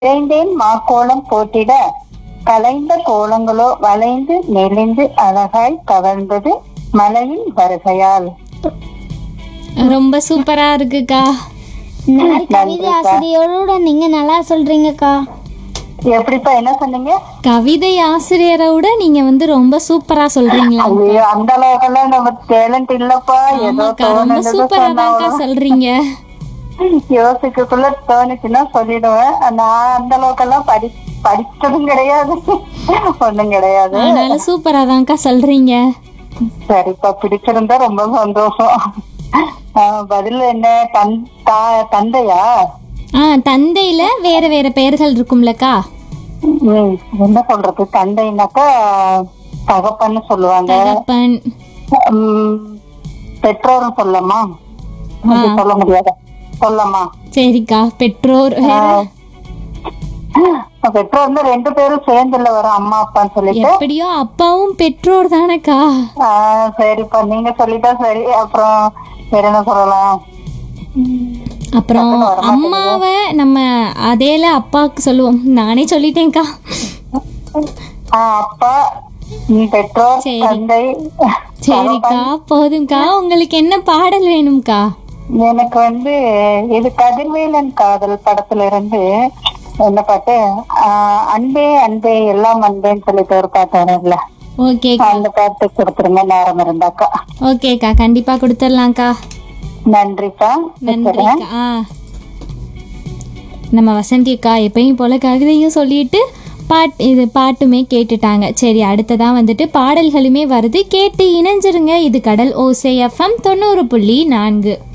விரைந்தேன் மாக்கோலம் போட்டிட கலைந்த கோலங்களோ வளைந்து நெளிந்து அழகாய் கவர்ந்தது மலையின் வருகையால் ரொம்ப சூப்பரா இருக்குக்கா இந்த மாதிரி கவிதை ஆசிரியரோட நீங்க நல்லா சொல்றீங்கக்கா எப்படிப்பா என்ன சொன்னீங்க கவிதை ஆசிரியரை விட நீங்க வந்து ரொம்ப சூப்பரா சொல்றீங்களா ஐயோ அந்த அளவுக்கெல்லாம் நம்ம டேலண்ட் இல்லப்பா ஏதோ ஆமாக்கா ரொம்ப தோணுனது சூப்பரா தான்க்கா சொன்னா சொல்றீங்க யோசிக்கக்குள்ள தோணுச்சுன்னா சொல்லிடுவேன் நான் அந்த அளவுக்கெல்லாம் படி படிச்சதும் கிடையாது ஒண்ணும் கிடையாது ஆனாலும் சூப்பரா தான்க்கா சொல்றீங்க சரிப்பா பிடிச்சிருந்தா ரொம்ப சந்தோஷம் ஆஹ் பதில் என்ன தன் தா- தந்தையா ஆ தந்தையில வேற வேற பெயர்கள் இருக்கும்லக்கா ம், என்ன சொல்றது தந்தைனாக்கா தகப்பன்னு சொல்லுவாங்க தகப்பன் உம், பெற்றோரும் சொல்லமா அது சொல்ல முடியாது சொல்லமா சரிக்கா பெற்றோர் வேற பெற்றோர் வந்து ரெண்டு பேரும் சேர்ந்துல வரும் அம்மா அப்பான்னு சொல்லிட்டு எப்படியோ அப்பாவும் பெற்றோர் தானக்கா ஆஹ் சரிப்பா நீங்க சொல்லிட்டா சரி அப்புறம் வேற என்ன சொல்லலாம் அப்புறம் அம்மாவை நம்ம அதேல அப்பாவுக்கு சொல்லுவோம் நானே சொல்லிட்டேன்க்கா ஆஹ் அப்பா உம், பெற்றோர் சரி. தந்தை சரிக்கா போதும்க்கா உங்களுக்கு என்ன பாடல் வேணும்க்கா எனக்கு வந்து இது கதிர்வேலன் காதல் படத்துல இருந்து என்ன பாட்டு ஆஹ் அன்பே அன்பே எல்லாம் அன்பேன்னு சொல்லிட்டு ஒரு பாட்டு வரும்ல ஓகேக்கா அந்த பாட்டு கொடுத்துருங்க நேரம் இருந்தாக்கா ஓகேக்கா கண்டிப்பா கொடுத்துடலாம்க்கா நன்றிப்பா நன்றிக்கா ஆ நம்ம வசந்தி அக்கா எப்பயும் போல கவிதையும் சொல்லிட்டு பாட் இது பாட்டுமே கேட்டுட்டாங்க சரி அடுத்ததான் வந்துட்டு பாடல்களுமே வருது கேட்டு இணைஞ்சிருங்க இது கடல் ஓசை எஃப்எம் தொண்ணூறு புள்ளி நான்கு